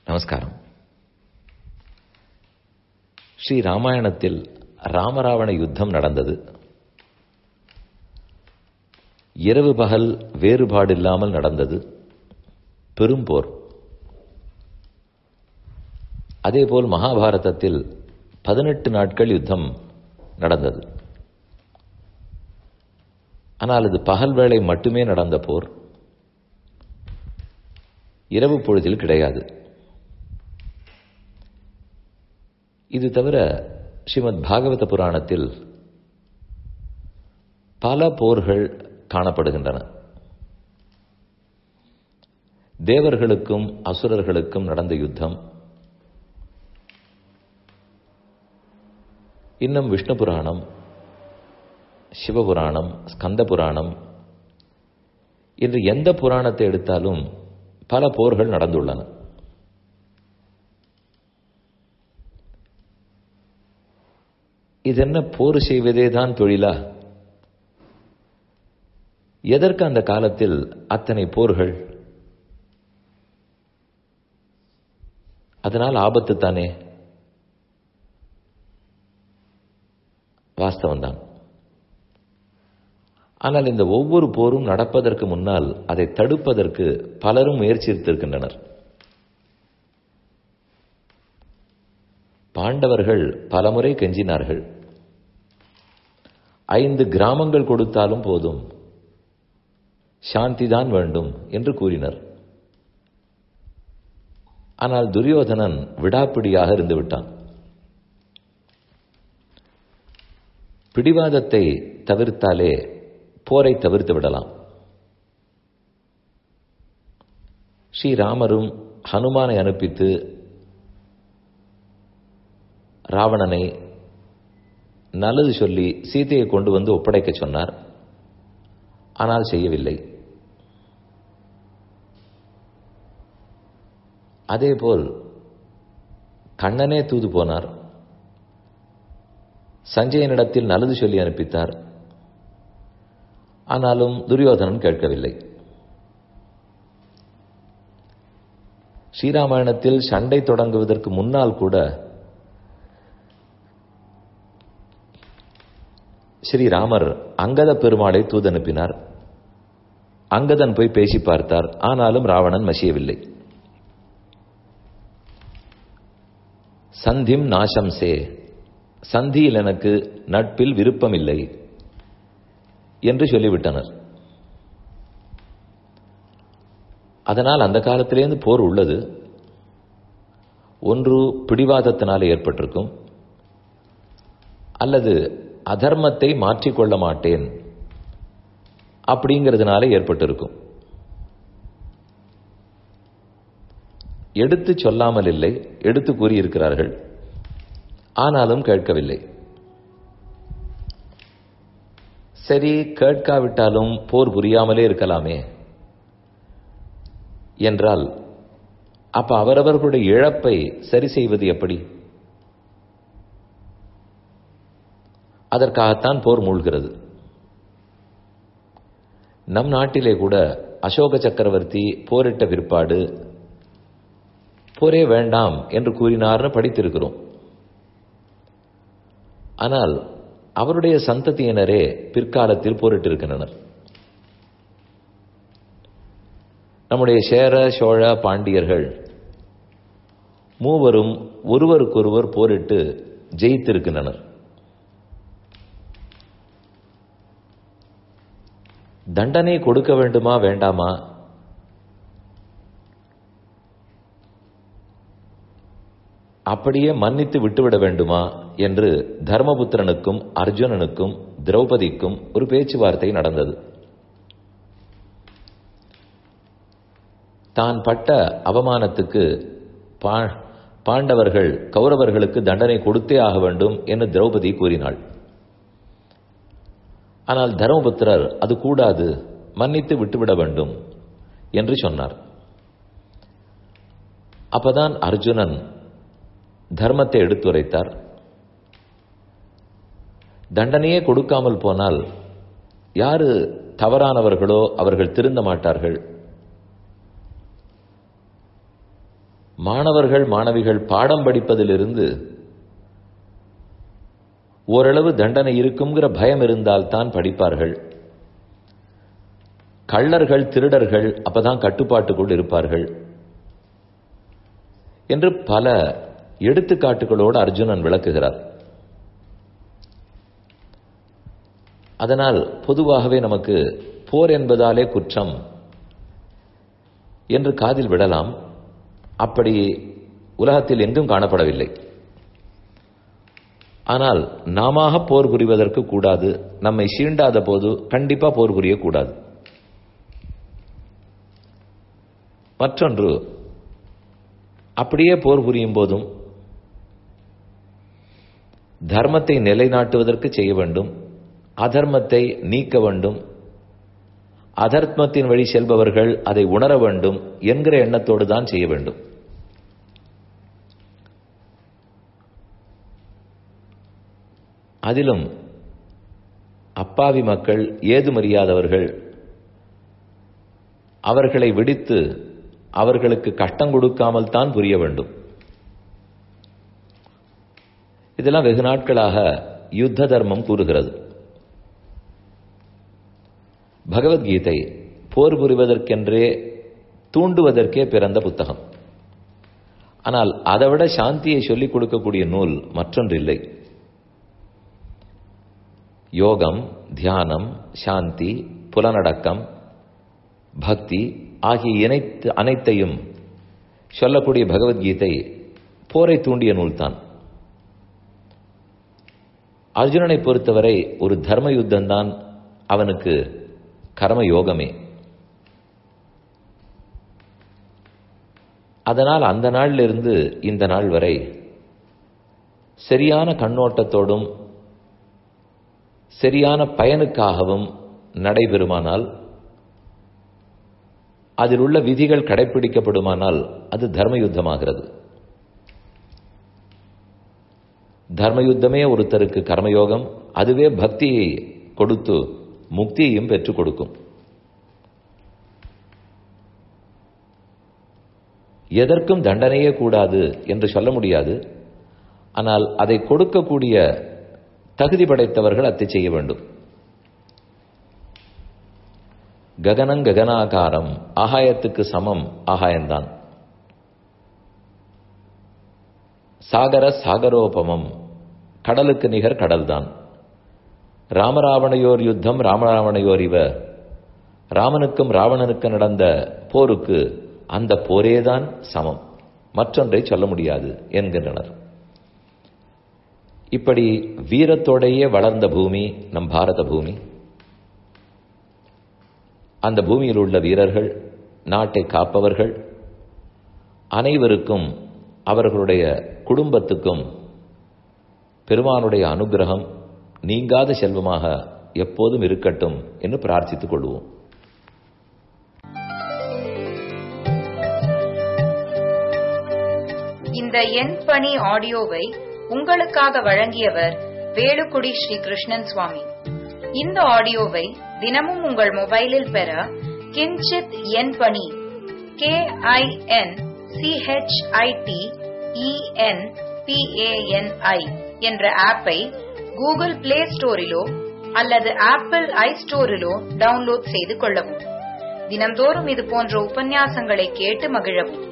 நமஸ்காரம் ஸ்ரீ ராமாயணத்தில் ராமராவண யுத்தம் நடந்தது இரவு பகல் வேறுபாடில்லாமல் நடந்தது பெரும் போர் அதேபோல் மகாபாரதத்தில் பதினெட்டு நாட்கள் யுத்தம் நடந்தது ஆனால் அது பகல் வேளை மட்டுமே நடந்த போர் இரவு பொழுதில் கிடையாது இது தவிர ஸ்ரீமத் பாகவத புராணத்தில் பல போர்கள் காணப்படுகின்றன தேவர்களுக்கும் அசுரர்களுக்கும் நடந்த யுத்தம் இன்னும் விஷ்ணு புராணம் சிவபுராணம் ஸ்கந்த புராணம் என்று எந்த புராணத்தை எடுத்தாலும் பல போர்கள் நடந்துள்ளன இதென்ன போர் செய்வதே தான் தொழிலா எதற்கு அந்த காலத்தில் அத்தனை போர்கள் அதனால் ஆபத்து தானே வாஸ்தவம்தான் ஆனால் இந்த ஒவ்வொரு போரும் நடப்பதற்கு முன்னால் அதை தடுப்பதற்கு பலரும் முயற்சித்திருக்கின்றனர் பாண்டவர்கள் பலமுறை கெஞ்சினார்கள் ஐந்து கிராமங்கள் கொடுத்தாலும் போதும் சாந்திதான் வேண்டும் என்று கூறினர் ஆனால் துரியோதனன் விடாப்பிடியாக இருந்து விட்டான் பிடிவாதத்தை தவிர்த்தாலே போரை தவிர்த்து விடலாம் ஸ்ரீராமரும் ஹனுமானை அனுப்பித்து ராவணனை நல்லது சொல்லி சீதையை கொண்டு வந்து ஒப்படைக்க சொன்னார் ஆனால் செய்யவில்லை அதேபோல் கண்ணனே தூது போனார் சஞ்சயனிடத்தில் நல்லது சொல்லி அனுப்பித்தார் ஆனாலும் துரியோதனன் கேட்கவில்லை ஸ்ரீராமாயணத்தில் சண்டை தொடங்குவதற்கு முன்னால் கூட ஸ்ரீராமர் அங்கத பெருமாளை தூது அனுப்பினார் அங்கதன் போய் பேசி பார்த்தார் ஆனாலும் ராவணன் மசியவில்லை சந்திம் நாசம்சே சந்தியில் எனக்கு நட்பில் விருப்பமில்லை என்று சொல்லிவிட்டனர் அதனால் அந்த காலத்திலேருந்து போர் உள்ளது ஒன்று பிடிவாதத்தினால ஏற்பட்டிருக்கும் அல்லது அதர்மத்தை மாற்றிக்கொள்ள மாட்டேன் அப்படிங்கிறதுனால ஏற்பட்டிருக்கும் எடுத்து சொல்லாமல் இல்லை எடுத்து கூறியிருக்கிறார்கள் ஆனாலும் கேட்கவில்லை சரி கேட்காவிட்டாலும் போர் புரியாமலே இருக்கலாமே என்றால் அப்ப அவரவர்களுடைய இழப்பை சரி செய்வது எப்படி அதற்காகத்தான் போர் மூழ்கிறது நம் நாட்டிலே கூட அசோக சக்கரவர்த்தி போரிட்ட பிற்பாடு போரே வேண்டாம் என்று கூறினார்னு படித்திருக்கிறோம் ஆனால் அவருடைய சந்ததியினரே பிற்காலத்தில் போரிட்டிருக்கின்றனர் நம்முடைய சேர சோழ பாண்டியர்கள் மூவரும் ஒருவருக்கொருவர் போரிட்டு ஜெயித்திருக்கின்றனர் தண்டனை கொடுக்க வேண்டுமா வேண்டாமா அப்படியே மன்னித்து விட்டுவிட வேண்டுமா என்று தர்மபுத்திரனுக்கும் அர்ஜுனனுக்கும் திரௌபதிக்கும் ஒரு பேச்சுவார்த்தை நடந்தது தான் பட்ட அவமானத்துக்கு பாண்டவர்கள் கௌரவர்களுக்கு தண்டனை கொடுத்தே ஆக வேண்டும் என்று திரௌபதி கூறினாள் ஆனால் தர்மபுத்திரர் அது கூடாது மன்னித்து விட்டுவிட வேண்டும் என்று சொன்னார் அப்பதான் அர்ஜுனன் தர்மத்தை எடுத்துரைத்தார் தண்டனையே கொடுக்காமல் போனால் யாரு தவறானவர்களோ அவர்கள் திருந்த மாட்டார்கள் மாணவர்கள் மாணவிகள் பாடம் படிப்பதிலிருந்து ஓரளவு தண்டனை இருக்குங்கிற பயம் இருந்தால்தான் படிப்பார்கள் கள்ளர்கள் திருடர்கள் அப்பதான் கட்டுப்பாட்டுக்குள் இருப்பார்கள் என்று பல எடுத்துக்காட்டுகளோடு அர்ஜுனன் விளக்குகிறார் அதனால் பொதுவாகவே நமக்கு போர் என்பதாலே குற்றம் என்று காதில் விடலாம் அப்படி உலகத்தில் எங்கும் காணப்படவில்லை ஆனால் நாம போர் புரிவதற்கு கூடாது நம்மை சீண்டாத போது கண்டிப்பா போர் புரியக்கூடாது மற்றொன்று அப்படியே போர் புரியும் போதும் தர்மத்தை நிலைநாட்டுவதற்கு செய்ய வேண்டும் அதர்மத்தை நீக்க வேண்டும் அதர்மத்தின் வழி செல்பவர்கள் அதை உணர வேண்டும் என்கிற எண்ணத்தோடு தான் செய்ய வேண்டும் அதிலும் அப்பாவி மக்கள் ஏதுமறியாதவர்கள் அவர்களை விடுத்து அவர்களுக்கு கஷ்டம் கொடுக்காமல் தான் புரிய வேண்டும் இதெல்லாம் வெகு நாட்களாக யுத்த தர்மம் கூறுகிறது பகவத்கீதை போர் புரிவதற்கென்றே தூண்டுவதற்கே பிறந்த புத்தகம் ஆனால் அதைவிட சாந்தியை சொல்லிக் கொடுக்கக்கூடிய நூல் மற்றொன்று இல்லை யோகம் தியானம் சாந்தி புலனடக்கம் பக்தி ஆகிய இணைத்து அனைத்தையும் சொல்லக்கூடிய பகவத்கீதை போரை தூண்டிய நூல்தான் அர்ஜுனனை பொறுத்தவரை ஒரு தர்ம யுத்தம்தான் அவனுக்கு கர்ம யோகமே அதனால் அந்த நாளிலிருந்து இந்த நாள் வரை சரியான கண்ணோட்டத்தோடும் சரியான பயனுக்காகவும் நடைபெறுமானால் அதில் உள்ள விதிகள் கடைபிடிக்கப்படுமானால் அது தர்ம யுத்தமாகிறது தர்மயுத்தமே ஒருத்தருக்கு கர்மயோகம் அதுவே பக்தியை கொடுத்து முக்தியையும் பெற்றுக் கொடுக்கும் எதற்கும் தண்டனையே கூடாது என்று சொல்ல முடியாது ஆனால் அதை கொடுக்கக்கூடிய தகுதி படைத்தவர்கள் அத்தை செய்ய வேண்டும் ககனம் ககனாகாரம் ஆகாயத்துக்கு சமம் ஆகாயம்தான் சாகர சாகரோபமம் கடலுக்கு நிகர் கடல்தான் ராமராவணையோர் யுத்தம் ராமராவணையோர் இவ ராமனுக்கும் ராவணனுக்கும் நடந்த போருக்கு அந்த போரேதான் சமம் மற்றொன்றை சொல்ல முடியாது என்கின்றனர் இப்படி வீரத்தோடையே வளர்ந்த பூமி நம் பாரத பூமி அந்த பூமியில் உள்ள வீரர்கள் நாட்டை காப்பவர்கள் அனைவருக்கும் அவர்களுடைய குடும்பத்துக்கும் பெருமானுடைய அனுகிரகம் நீங்காத செல்வமாக எப்போதும் இருக்கட்டும் என்று பிரார்த்தித்துக் கொள்வோம் இந்த எண் பணி ஆடியோவை உங்களுக்காக வழங்கியவர் வேலுக்குடி ஸ்ரீ கிருஷ்ணன் சுவாமி இந்த ஆடியோவை தினமும் உங்கள் மொபைலில் பெற கிஞ்சித் எண் பணி கே ஐ என் சிஹெச்ஐடி இஎன் பிஏஎன்ஐ என்ற ஆப்பை கூகுள் பிளே ஸ்டோரிலோ அல்லது ஆப்பிள் ஐ ஸ்டோரிலோ டவுன்லோட் செய்து கொள்ளவும் தினம்தோறும் இது போன்ற உபன்யாசங்களை கேட்டு மகிழவும்